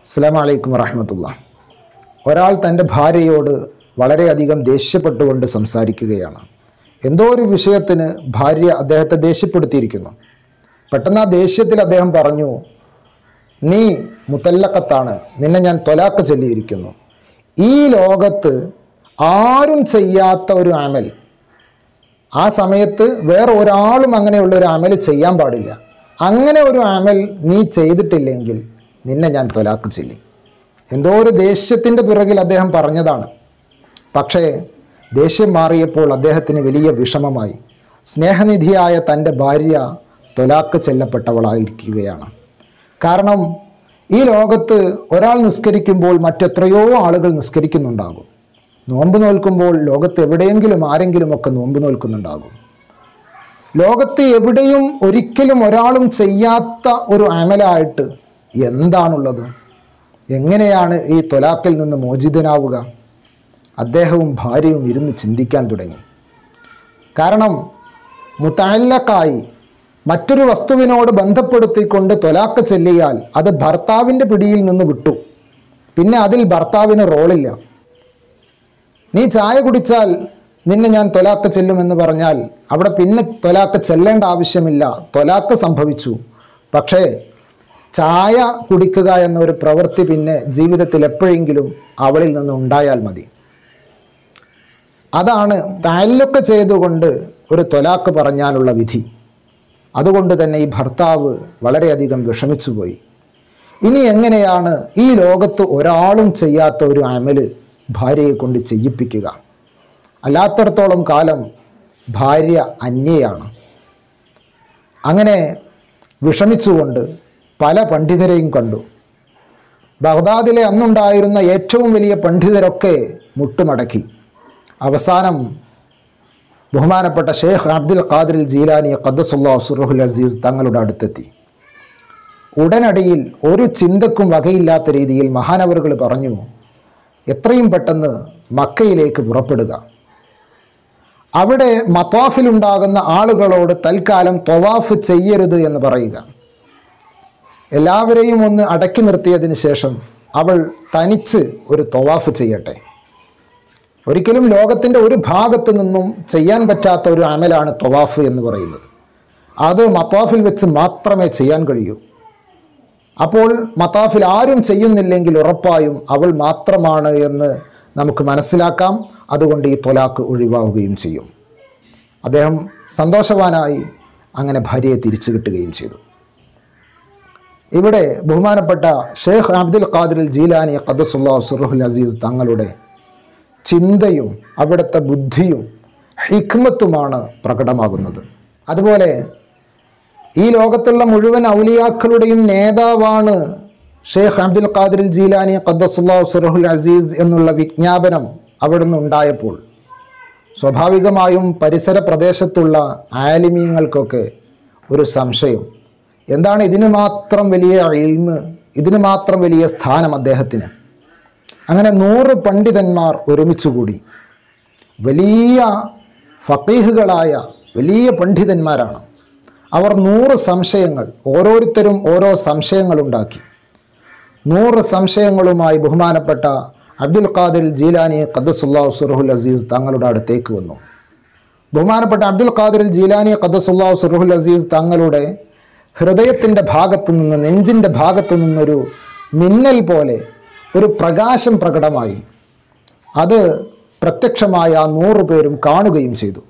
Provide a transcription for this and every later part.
അസ്സാം വലൈക്കും വറഹമത്തുള്ള ഒരാൾ തൻ്റെ ഭാര്യയോട് വളരെയധികം ദേഷ്യപ്പെട്ടുകൊണ്ട് സംസാരിക്കുകയാണ് എന്തോ ഒരു വിഷയത്തിന് ഭാര്യ അദ്ദേഹത്തെ ദേഷ്യപ്പെടുത്തിയിരിക്കുന്നു പെട്ടെന്ന് ആ ദേഷ്യത്തിൽ അദ്ദേഹം പറഞ്ഞു നീ മുത്തല്ലക്കത്താണ് നിന്നെ ഞാൻ തൊലാക്ക് ചൊല്ലിയിരിക്കുന്നു ഈ ലോകത്ത് ആരും ചെയ്യാത്ത ഒരു അമൽ ആ സമയത്ത് വേറെ ഒരാളും അങ്ങനെയുള്ള ഒരു അമൽ ചെയ്യാൻ പാടില്ല അങ്ങനെ ഒരു അമൽ നീ ചെയ്തിട്ടില്ലെങ്കിൽ നിന്നെ ഞാൻ തൊലാക്ക് ചൊല്ലി എന്തോ ഒരു ദേഷ്യത്തിൻ്റെ പിറകിൽ അദ്ദേഹം പറഞ്ഞതാണ് പക്ഷേ ദേഷ്യം മാറിയപ്പോൾ അദ്ദേഹത്തിന് വലിയ വിഷമമായി സ്നേഹനിധിയായ തൻ്റെ ഭാര്യ തൊലാക്ക് ചെല്ലപ്പെട്ടവളായിരിക്കുകയാണ് കാരണം ഈ ലോകത്ത് ഒരാൾ നിസ്കരിക്കുമ്പോൾ മറ്റെത്രയോ ആളുകൾ നിസ്കരിക്കുന്നുണ്ടാകും നോമ്പ് നോൽക്കുമ്പോൾ ലോകത്ത് എവിടെയെങ്കിലും ആരെങ്കിലുമൊക്കെ നോമ്പ് നോൽക്കുന്നുണ്ടാകും ലോകത്ത് എവിടെയും ഒരിക്കലും ഒരാളും ചെയ്യാത്ത ഒരു അമലായിട്ട് എന്താണുള്ളത് എങ്ങനെയാണ് ഈ തൊലാക്കിൽ നിന്ന് മോചിതനാവുക അദ്ദേഹവും ഭാര്യയും ഇരുന്ന് ചിന്തിക്കാൻ തുടങ്ങി കാരണം മുത്തല്ലക്കായി മറ്റൊരു വസ്തുവിനോട് ബന്ധപ്പെടുത്തിക്കൊണ്ട് തൊലാക്ക് ചെല്ലിയാൽ അത് ഭർത്താവിൻ്റെ പിടിയിൽ നിന്ന് വിട്ടു പിന്നെ അതിൽ ഭർത്താവിന് റോളില്ല നീ ചായ കുടിച്ചാൽ നിന്നെ ഞാൻ തൊലാക്ക് ചെല്ലുമെന്ന് പറഞ്ഞാൽ അവിടെ പിന്നെ തൊലാക്ക് ചെല്ലേണ്ട ആവശ്യമില്ല തൊലാക്ക് സംഭവിച്ചു പക്ഷേ ചായ കുടിക്കുക എന്നൊരു പ്രവൃത്തി പിന്നെ ജീവിതത്തിൽ എപ്പോഴെങ്കിലും അവളിൽ നിന്ന് ഉണ്ടായാൽ മതി അതാണ് താലൊക്കെ ചെയ്തുകൊണ്ട് ഒരു തൊലാക്ക് പറഞ്ഞാലുള്ള വിധി അതുകൊണ്ട് തന്നെ ഈ ഭർത്താവ് വളരെയധികം വിഷമിച്ചുപോയി ഇനി എങ്ങനെയാണ് ഈ ലോകത്ത് ഒരാളും ചെയ്യാത്ത ഒരു അമല് ഭാര്യയെ കൊണ്ട് ചെയ്യിപ്പിക്കുക അല്ലാത്തടത്തോളം കാലം ഭാര്യ അന്യയാണ് അങ്ങനെ വിഷമിച്ചുകൊണ്ട് പല പണ്ഡിതരെയും കണ്ടു ബഗ്ദാദിലെ അന്നുണ്ടായിരുന്ന ഏറ്റവും വലിയ പണ്ഡിതരൊക്കെ മുട്ടുമടക്കി അവസാനം ബഹുമാനപ്പെട്ട ഷെയ്ഖ് അബ്ദുൽ ഖാദിർ ജീലാനി ഖദ്ദസുല്ലാ സുറുഹുൽ അസീസ് തങ്ങളുടെ അടുത്തെത്തി ഉടനടിയിൽ ഒരു ചിന്തക്കും വകയില്ലാത്ത രീതിയിൽ മഹാനവറുകൾ പറഞ്ഞു എത്രയും പെട്ടെന്ന് മക്കയിലേക്ക് പുറപ്പെടുക അവിടെ മത്വാഫിലുണ്ടാകുന്ന ആളുകളോട് തൽക്കാലം തൊവാഫ് ചെയ്യരുത് എന്ന് പറയുക എല്ലാവരെയും ഒന്ന് അടക്കി നിർത്തിയതിന് ശേഷം അവൾ തനിച്ച് ഒരു തൊവാഫ് ചെയ്യട്ടെ ഒരിക്കലും ലോകത്തിൻ്റെ ഒരു ഭാഗത്തു നിന്നും ചെയ്യാൻ പറ്റാത്ത ഒരു അമലാണ് തൊവാഫ് എന്ന് പറയുന്നത് അത് മത്താഫിൽ വെച്ച് മാത്രമേ ചെയ്യാൻ കഴിയൂ അപ്പോൾ മത്താഫിൽ ആരും ചെയ്യുന്നില്ലെങ്കിൽ ഉറപ്പായും അവൾ മാത്രമാണ് എന്ന് നമുക്ക് മനസ്സിലാക്കാം അതുകൊണ്ട് ഈ തൊലാക്ക് ഒഴിവാവുകയും ചെയ്യും അദ്ദേഹം സന്തോഷവാനായി അങ്ങനെ ഭാര്യയെ തിരിച്ചു കിട്ടുകയും ചെയ്തു ഇവിടെ ബഹുമാനപ്പെട്ട ഷെയ്ഖ് അബ്ദുൽ ഖാദിർ ജീലാനി ഖദ്സുല്ലാ സുറുഹുൽ അസീസ് തങ്ങളുടെ ചിന്തയും അവിടുത്തെ ബുദ്ധിയും ഹിക്മത്തുമാണ് പ്രകടമാകുന്നത് അതുപോലെ ഈ ലോകത്തുള്ള മുഴുവൻ ഔലിയാക്കളുടെയും നേതാവാണ് ഷെയ്ഖ് അബ്ദുൽ ഖാദിർ ജീലാനി ഖദ്സുല്ലാ സുറഹുൽ അസീസ് എന്നുള്ള വിജ്ഞാപനം അവിടുന്ന് ഉണ്ടായപ്പോൾ സ്വാഭാവികമായും പരിസര പ്രദേശത്തുള്ള ആലിമീങ്ങൾക്കൊക്കെ ഒരു സംശയം എന്താണ് ഇതിന് മാത്രം വലിയ ഇൽമ് ഇതിന് മാത്രം വലിയ സ്ഥാനം അദ്ദേഹത്തിന് അങ്ങനെ നൂറ് പണ്ഡിതന്മാർ ഒരുമിച്ചുകൂടി വലിയ ഫക്കീഹുകളായ വലിയ പണ്ഡിതന്മാരാണ് അവർ നൂറ് സംശയങ്ങൾ ഓരോരുത്തരും ഓരോ സംശയങ്ങളുണ്ടാക്കി നൂറ് സംശയങ്ങളുമായി ബഹുമാനപ്പെട്ട അബ്ദുൽ ഖാദിർ ജീലാനി ഖദ്സുല്ലാ സുറുഹുൽ അസീസ് തങ്ങളുടെ അടുത്തേക്ക് വന്നു ബഹുമാനപ്പെട്ട അബ്ദുൽ ഖാദിർ ജീലാനി ഖദ്സുല്ലാ സുറുഹുൽ അസീസ് തങ്ങളുടെ ഹൃദയത്തിൻ്റെ ഭാഗത്തു നിന്ന് നെഞ്ചിൻ്റെ ഭാഗത്തു നിന്നൊരു മിന്നൽ പോലെ ഒരു പ്രകാശം പ്രകടമായി അത് പ്രത്യക്ഷമായ ആ നൂറു പേരും കാണുകയും ചെയ്തു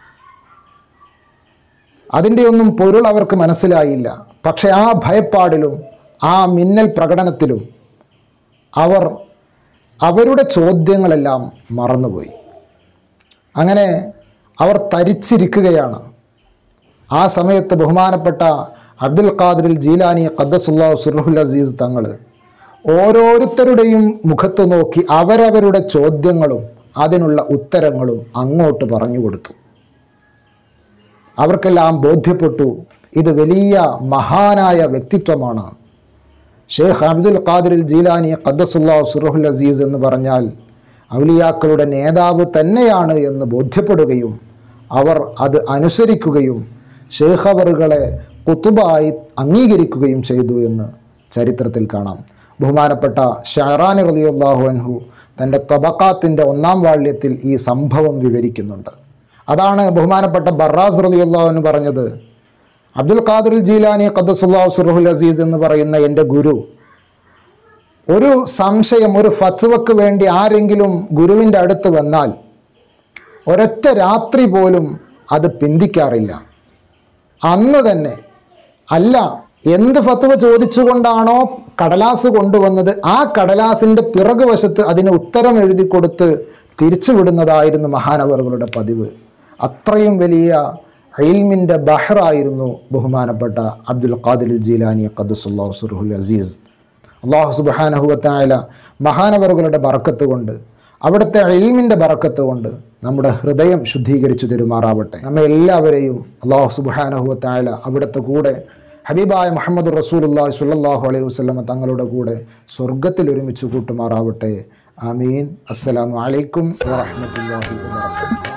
അതിൻ്റെ ഒന്നും പൊരുൾ അവർക്ക് മനസ്സിലായില്ല പക്ഷെ ആ ഭയപ്പാടിലും ആ മിന്നൽ പ്രകടനത്തിലും അവർ അവരുടെ ചോദ്യങ്ങളെല്ലാം മറന്നുപോയി അങ്ങനെ അവർ തരിച്ചിരിക്കുകയാണ് ആ സമയത്ത് ബഹുമാനപ്പെട്ട അബ്ദുൽ ഖാദിർ ജീലാനി ഖദ്ദസുല്ലാ സുറുഹുൽ അസീസ് തങ്ങൾ ഓരോരുത്തരുടെയും മുഖത്ത് നോക്കി അവരവരുടെ ചോദ്യങ്ങളും അതിനുള്ള ഉത്തരങ്ങളും അങ്ങോട്ട് പറഞ്ഞു കൊടുത്തു അവർക്കെല്ലാം ബോധ്യപ്പെട്ടു ഇത് വലിയ മഹാനായ വ്യക്തിത്വമാണ് ഷെയ്ഖ് അബ്ദുൽ ഖാദിർ ജീലാനി ഖദ്ദസുല്ലാ സുറുഹുൽ അസീസ് എന്ന് പറഞ്ഞാൽ ഔലിയാക്കളുടെ നേതാവ് തന്നെയാണ് എന്ന് ബോധ്യപ്പെടുകയും അവർ അത് അനുസരിക്കുകയും ഷെയ്ഖ് അവറുകളെ കുത്തുബായി അംഗീകരിക്കുകയും ചെയ്തു എന്ന് ചരിത്രത്തിൽ കാണാം ബഹുമാനപ്പെട്ട ഷഹറാനി റലിയുല്ലാഹു അൻഹു തൻ്റെ തബക്കാത്തിൻ്റെ ഒന്നാം വാള്യത്തിൽ ഈ സംഭവം വിവരിക്കുന്നുണ്ട് അതാണ് ബഹുമാനപ്പെട്ട ബറാസ് റലിയുല്ലാഹു എന്ന് പറഞ്ഞത് അബ്ദുൽ ഖാദിർ ജീലാനി ഖദ്സുല്ലാഹു സുറുഹുൽ അസീസ് എന്ന് പറയുന്ന എൻ്റെ ഗുരു ഒരു സംശയം ഒരു ഫത്വക്ക് വേണ്ടി ആരെങ്കിലും ഗുരുവിൻ്റെ അടുത്ത് വന്നാൽ ഒരൊറ്റ രാത്രി പോലും അത് പിന്തിക്കാറില്ല അന്ന് തന്നെ അല്ല എന്ത് ഫത്വ ചോദിച്ചുകൊണ്ടാണോ കടലാസ് കൊണ്ടുവന്നത് ആ കടലാസിൻ്റെ പിറകുവശത്ത് അതിന് ഉത്തരം എഴുതി കൊടുത്ത് തിരിച്ചുവിടുന്നതായിരുന്നു മഹാനവറുകളുടെ പതിവ് അത്രയും വലിയ ഇൽമിൻ്റെ ബഹ്റായിരുന്നു ബഹുമാനപ്പെട്ട അബ്ദുൽ ഖാദിർ ജീലാനി ഖദ്സുല്ലാഹു സുറുഹുൽ അസീസ് അള്ളാഹു സുബാനഹുവത്തായ മഹാനവറുകളുടെ ബറക്കത്ത് കൊണ്ട് അവിടുത്തെ ഇൽമിൻ്റെ ബറക്കത്ത് കൊണ്ട് നമ്മുടെ ഹൃദയം ശുദ്ധീകരിച്ചു തരുമാറാവട്ടെ നമ്മെ എല്ലാവരെയും അള്ളാഹു സുബാനഹുവത്തായ അവിടുത്തെ കൂടെ ഹബീബായ മുഹമ്മദ് റസൂലുല്ലാഹി സ്വല്ലല്ലാഹു അലൈഹി വസല്ലമ തങ്ങളുടെ കൂടെ സ്വർഗത്തിൽ ഒരുമിച്ച് കൂട്ടുമാറാവട്ടെ ആമീൻ അസ്സലാമു അലൈക്കും വറഹ്മത്തുള്ളാഹി വബറകാതുഹു